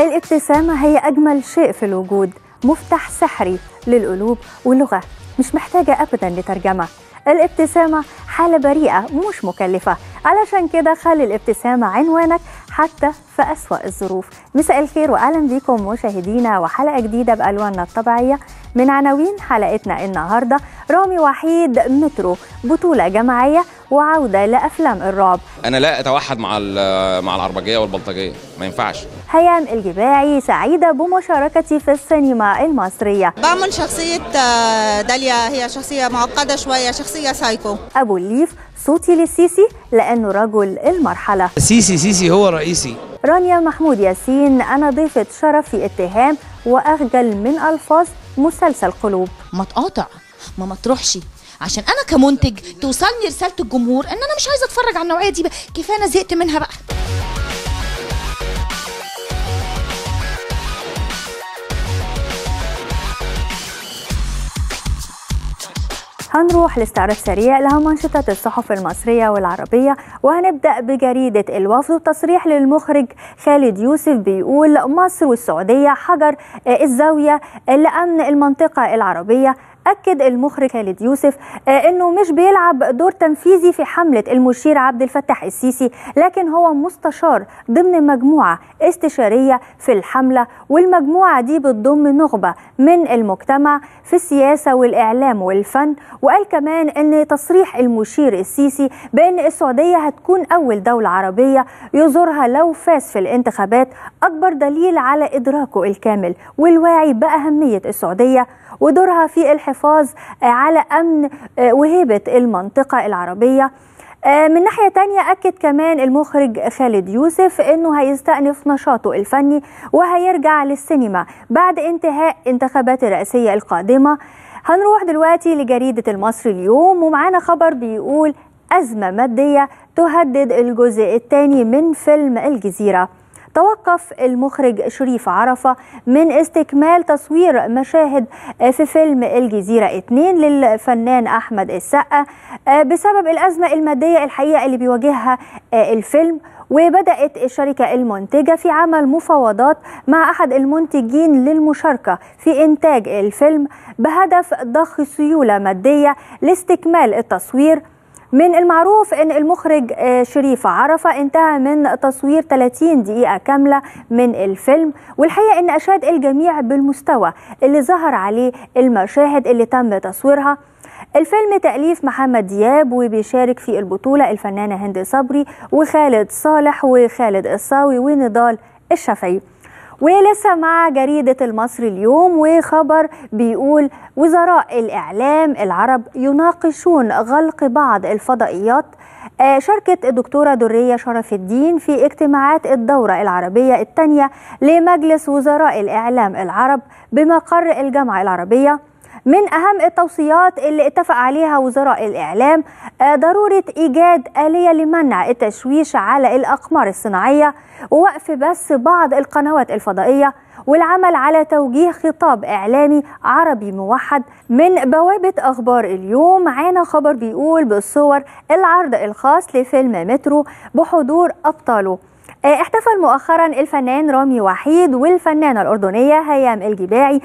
الابتسامة هي أجمل شيء في الوجود مفتاح سحري للقلوب واللغة مش محتاجة أبدا لترجمة الابتسامة حالة بريئة مش مكلفة علشان كده خلي الابتسامة عنوانك حتى في أسوأ الظروف مساء الخير وأهلا بكم مشاهدينا وحلقة جديدة بألواننا الطبيعية من عناوين حلقتنا النهاردة رامي وحيد مترو بطولة جماعية وعودة لأفلام الرعب انا لا اتوحد مع مع العربجيه والبلطجيه ما ينفعش هيام الجباعي سعيدة بمشاركتي في السينما المصرية بعمل شخصية آه، داليا هي شخصية معقدة شوية شخصية سايكو أبو الليف صوتي للسيسي لأنه رجل المرحلة سيسي سيسي هو رئيسي رانيا محمود ياسين أنا ضيفة شرف في اتهام وأخجل من ألفاظ مسلسل قلوب ما تقاطع ما ما تروحش عشان انا كمنتج توصلني رساله الجمهور ان انا مش عايزه اتفرج على النوعيه دي بقى كفايه انا زهقت منها بقى هنروح لاستعراض سريع لها منشطات الصحف المصرية والعربية وهنبدأ بجريدة الوفد وتصريح للمخرج خالد يوسف بيقول مصر والسعودية حجر آه، الزاوية لأمن المنطقة العربية أكد المخرج خالد يوسف آه، أنه مش بيلعب دور تنفيذي في حملة المشير عبد الفتاح السيسي لكن هو مستشار ضمن مجموعة استشارية في الحملة والمجموعة دي بتضم نخبة من المجتمع في السياسة والإعلام والفن وقال كمان أن تصريح المشير السيسي بأن السعودية هتكون أول دولة عربية يزورها لو فاز في الانتخابات أكبر دليل على إدراكه الكامل والواعي بأهمية السعودية ودورها في الحفاظ آه، على أمن آه، وهيبة المنطقة العربية آه، من ناحية تانية أكد كمان المخرج خالد يوسف أنه هيستأنف نشاطه الفني وهيرجع للسينما بعد انتهاء انتخابات الرئاسية القادمة هنروح دلوقتي لجريدة المصري اليوم ومعانا خبر بيقول أزمة مادية تهدد الجزء الثاني من فيلم الجزيرة توقف المخرج شريف عرفة من استكمال تصوير مشاهد في فيلم الجزيرة 2 للفنان أحمد السقا بسبب الأزمة المادية الحقيقة اللي بيواجهها الفيلم وبدأت الشركة المنتجة في عمل مفاوضات مع أحد المنتجين للمشاركة في إنتاج الفيلم بهدف ضخ سيولة مادية لاستكمال التصوير من المعروف ان المخرج آه، شريف عرفة انتهى من تصوير 30 دقيقة كاملة من الفيلم والحقيقة ان اشاد الجميع بالمستوى اللي ظهر عليه المشاهد اللي تم تصويرها الفيلم تأليف محمد دياب وبيشارك في البطولة الفنانة هند صبري وخالد صالح وخالد الصاوي ونضال الشافعي ولسه مع جريدة المصري اليوم وخبر بيقول وزراء الإعلام العرب يناقشون غلق بعض الفضائيات آه، شاركت الدكتورة درية شرف الدين في اجتماعات الدورة العربية الثانية لمجلس وزراء الإعلام العرب بمقر الجامعة العربية من أهم التوصيات اللي اتفق عليها وزراء الإعلام آه، ضرورة إيجاد آلية لمنع التشويش على الأقمار الصناعية ووقف بث بعض القنوات الفضائية والعمل على توجيه خطاب إعلامي عربي موحد من بوابة أخبار اليوم معانا خبر بيقول بالصور العرض الخاص لفيلم مترو بحضور أبطاله آه، احتفل مؤخرا الفنان رامي وحيد والفنانة الأردنية هيام الجباعي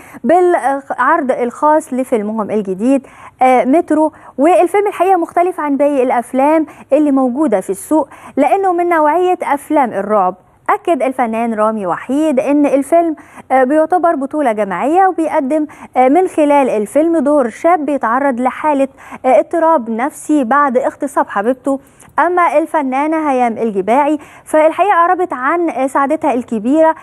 بالعرض الخاص لفيلمهم الجديد آه، مترو والفيلم الحقيقة مختلف عن باقي الأفلام اللي موجودة في السوق لأنه من نوعية أفلام الرعب أكد الفنان رامي وحيد أن الفيلم آه، بيعتبر بطولة جماعية وبيقدم آه، من خلال الفيلم دور شاب بيتعرض لحالة آه، اضطراب نفسي بعد اغتصاب حبيبته أما الفنانة هيام الجباعي فالحقيقة عربت عن سعادتها الكبيرة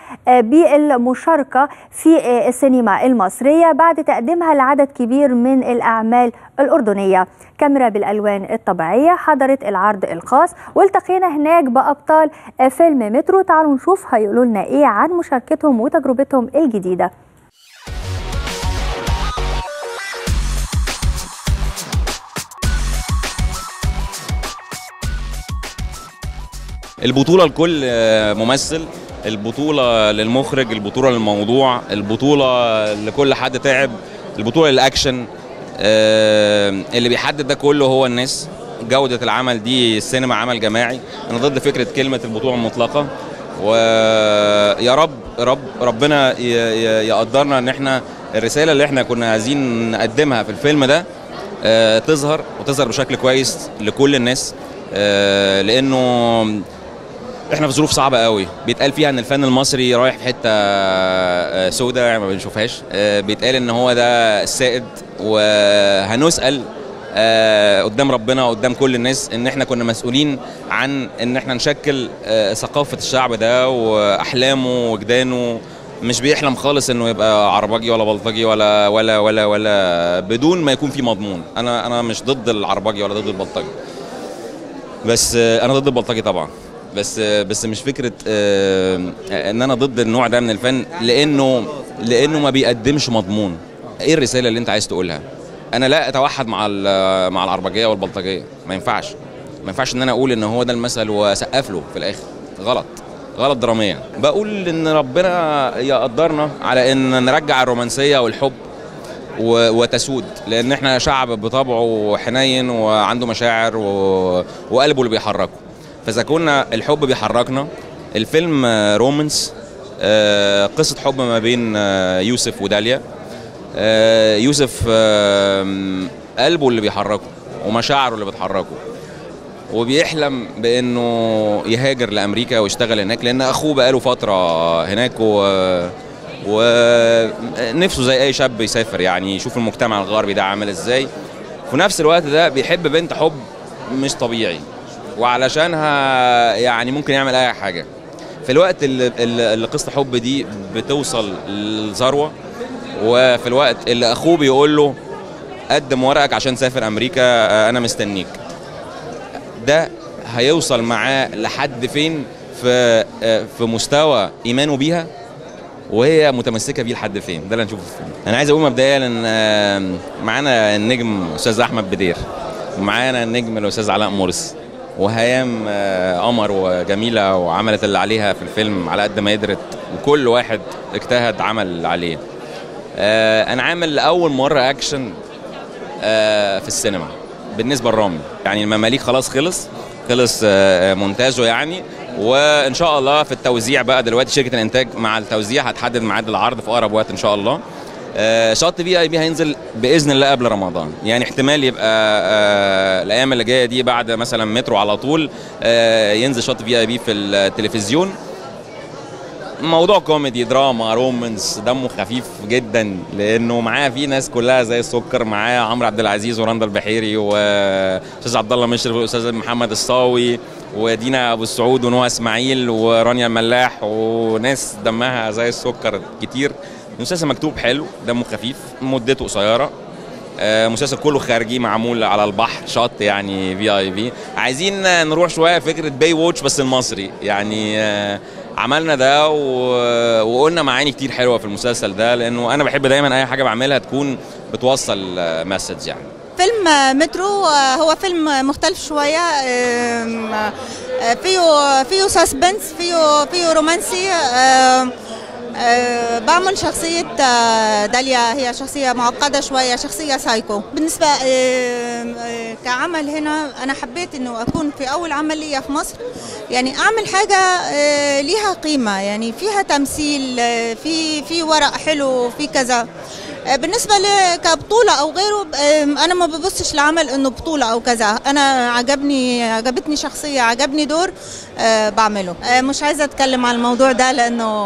بالمشاركة في السينما المصرية بعد تقديمها لعدد كبير من الأعمال الأردنية كاميرا بالألوان الطبيعية حضرت العرض الخاص والتقينا هناك بأبطال فيلم مترو تعالوا نشوف هيقولوا لنا إيه عن مشاركتهم وتجربتهم الجديدة البطوله لكل آه، ممثل البطوله للمخرج البطوله للموضوع البطوله لكل حد تعب البطوله للاكشن آه، اللي بيحدد ده كله هو الناس جوده العمل دي السينما عمل جماعي انا ضد فكره كلمه البطوله المطلقه ويا رب رب ربنا ي- ي- يقدرنا ان احنا الرساله اللي احنا كنا عايزين نقدمها في الفيلم ده آه، تظهر وتظهر بشكل كويس لكل الناس آه، لانه احنا في ظروف صعبه قوي بيتقال فيها ان الفن المصري رايح في حته آه، سوداء يعني ما بنشوفهاش آه، بيتقال ان هو ده السائد وهنسال آه، قدام ربنا وقدام كل الناس ان احنا كنا مسؤولين عن ان احنا نشكل آه، ثقافه الشعب ده واحلامه وجدانه مش بيحلم خالص انه يبقى عربجي ولا بلطجي ولا ولا ولا ولا بدون ما يكون في مضمون انا انا مش ضد العربجي ولا ضد البلطجي بس آه، انا ضد البلطجي طبعا بس آه، بس مش فكره آه، ان انا ضد النوع ده من الفن لانه لانه ما بيقدمش مضمون ايه الرساله اللي انت عايز تقولها انا لا اتوحد مع ال- مع العربجيه والبلطجيه ما ينفعش ما ينفعش ان انا اقول ان هو ده المثل واسقف له في الاخر غلط غلط دراميا بقول ان ربنا يقدرنا على ان نرجع الرومانسيه والحب و- وتسود لان احنا شعب بطبعه حنين وعنده مشاعر و... وقلبه اللي بيحركه فاذا كنا الحب بيحركنا الفيلم آه، رومانس آه، قصه حب ما بين آه، يوسف وداليا آه، يوسف آم، قلبه اللي بيحركه ومشاعره اللي بتحركه وبيحلم بانه يهاجر لامريكا ويشتغل هناك لان اخوه بقاله فتره هناك و ونفسه زي اي شاب يسافر يعني يشوف المجتمع الغربي ده عامل ازاي في نفس الوقت ده بيحب بنت حب مش طبيعي وعلشانها يعني ممكن يعمل اي حاجه في الوقت اللي, اللي اللي قصه حب دي بتوصل للذروه وفي الوقت اللي اخوه بيقول له قدم ورقك عشان تسافر امريكا آه، انا مستنيك ده هيوصل معاه لحد فين في آه، في مستوى ايمانه بيها وهي متمسكه بيه لحد فين ده اللي هنشوفه في الفيلم انا عايز اقول مبدئيا ان آه، معانا النجم استاذ احمد بدير ومعانا النجم الاستاذ علاء مرسي وهيام آه، قمر وجميله وعملت اللي عليها في الفيلم على قد ما قدرت وكل واحد اجتهد عمل اللي عليه آه، انا عامل لاول مره اكشن آه، في السينما بالنسبه لرامي يعني المماليك خلاص خلص خلص آه، مونتاجه يعني وان شاء الله في التوزيع بقى دلوقتي شركه الانتاج مع التوزيع هتحدد ميعاد العرض في اقرب وقت ان شاء الله آه، شط في اي بي هينزل باذن الله قبل رمضان يعني احتمال يبقى آه، الايام اللي جايه دي بعد مثلا مترو على طول آه، ينزل شط في اي بي في التلفزيون موضوع كوميدي دراما رومانس دمه خفيف جدا لانه معاه في ناس كلها زي السكر معاه عمرو عبد العزيز ورندا البحيري واستاذ عبد الله مشرف واستاذ محمد الصاوي ودينا ابو السعود ونوى اسماعيل ورانيا الملاح وناس دمها زي السكر كتير المسلسل مكتوب حلو دمه خفيف مدته قصيره آه، مسلسل كله خارجي معمول على البحر شط يعني في اي في عايزين آه، نروح شويه فكره باي ووتش بس المصري يعني آه، عملنا ده و- وقلنا معاني كتير حلوه في المسلسل ده لانه انا بحب دايما اي حاجه بعملها تكون بتوصل مسج يعني فيلم آه، مترو آه، هو فيلم مختلف شوية آم، آه، فيه فيه سسبنس فيه فيه رومانسي آم، آه، بعمل شخصية آه، داليا هي شخصية معقدة شوية شخصية سايكو بالنسبة آم، آه، كعمل هنا أنا حبيت إنه أكون في أول عمل ليا في مصر يعني أعمل حاجة آه، ليها قيمة يعني فيها تمثيل آه، في في ورق حلو في كذا آه، بالنسبة ل- كبطولة أو غيره آم، أنا ما ببصش لعمل إنه بطولة أو كذا أنا عجبني عجبتني شخصية عجبني دور آه، بعمله آه، مش عايزة أتكلم عن الموضوع ده لأنه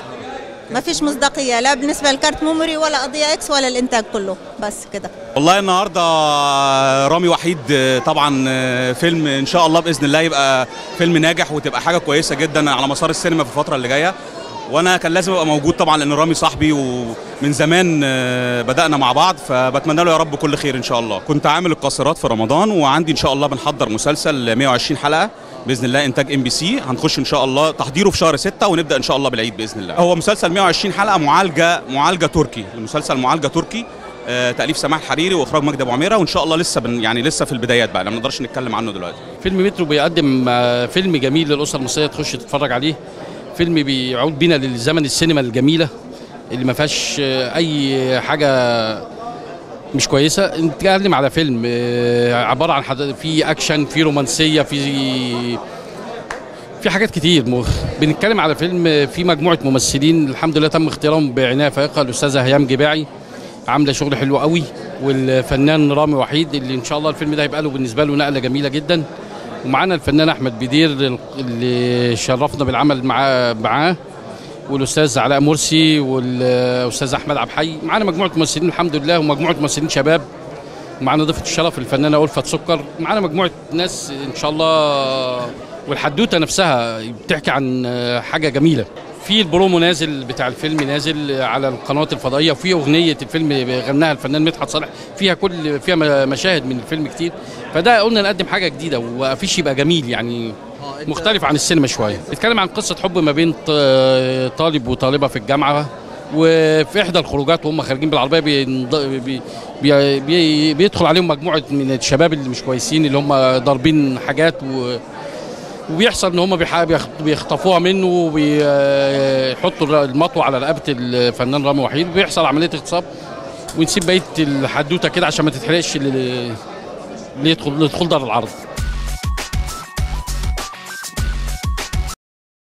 ما فيش مصداقية لا بالنسبة لكارت ميموري ولا قضية إكس ولا الإنتاج كله بس كده والله النهارده رامي وحيد طبعا فيلم ان شاء الله باذن الله يبقى فيلم ناجح وتبقى حاجه كويسه جدا على مسار السينما في الفتره اللي جايه وانا كان لازم ابقى موجود طبعا لان رامي صاحبي ومن زمان بدانا مع بعض فبتمنى له يا رب كل خير ان شاء الله كنت عامل القاصرات في رمضان وعندي ان شاء الله بنحضر مسلسل 120 حلقه باذن الله انتاج ام بي سي هنخش ان شاء الله تحضيره في شهر 6 ونبدا ان شاء الله بالعيد باذن الله هو مسلسل 120 حلقه معالجه معالجه تركي المسلسل معالجه تركي آه، تاليف سماح الحريري واخراج مجدي ابو عميره وان شاء الله لسه بن يعني لسه في البدايات بقى ما نقدرش نتكلم عنه دلوقتي فيلم مترو بيقدم آه، فيلم جميل للاسره المصريه تخش تتفرج عليه فيلم بيعود بينا للزمن السينما الجميله اللي ما فيهاش آه، اي حاجه مش كويسه نتكلم على فيلم آه، عباره عن حد... في اكشن في رومانسيه في في حاجات كتير م- بنتكلم على فيلم في مجموعه ممثلين الحمد لله تم اختيارهم بعنايه فائقه الاستاذه هيام جباعي عامله شغل حلو قوي والفنان رامي وحيد اللي ان شاء الله الفيلم ده هيبقى له بالنسبه له نقله جميله جدا ومعانا الفنان احمد بدير اللي شرفنا بالعمل معاه معاه والاستاذ علاء مرسي والاستاذ احمد عبد الحي معانا مجموعه ممثلين الحمد لله ومجموعه ممثلين شباب معانا ضيفه الشرف الفنانه ألفت سكر معانا مجموعه ناس ان شاء الله والحدوته نفسها بتحكي عن حاجه جميله في البرومو نازل بتاع الفيلم نازل على القنوات الفضائيه وفي اغنيه الفيلم غناها الفنان مدحت صالح فيها كل فيها مشاهد من الفيلم كتير فده قلنا نقدم حاجه جديده وافيش يبقى جميل يعني مختلف عن السينما شويه بيتكلم عن قصه حب ما بين ط- طالب وطالبه في الجامعه وفي احدى الخروجات وهم خارجين بالعربيه بينض... بي... بي... بي... بيدخل عليهم مجموعه من الشباب اللي مش كويسين اللي هم ضاربين حاجات و... وبيحصل ان هم بيح... بيخ- بيخطفوها منه وبيحطوا المطوه على رقبه الفنان رامي وحيد وبيحصل عمليه اغتصاب ونسيب بقيه الحدوته كده عشان ما تتحرقش اللي اللي يدخل اللي يدخل دار العرض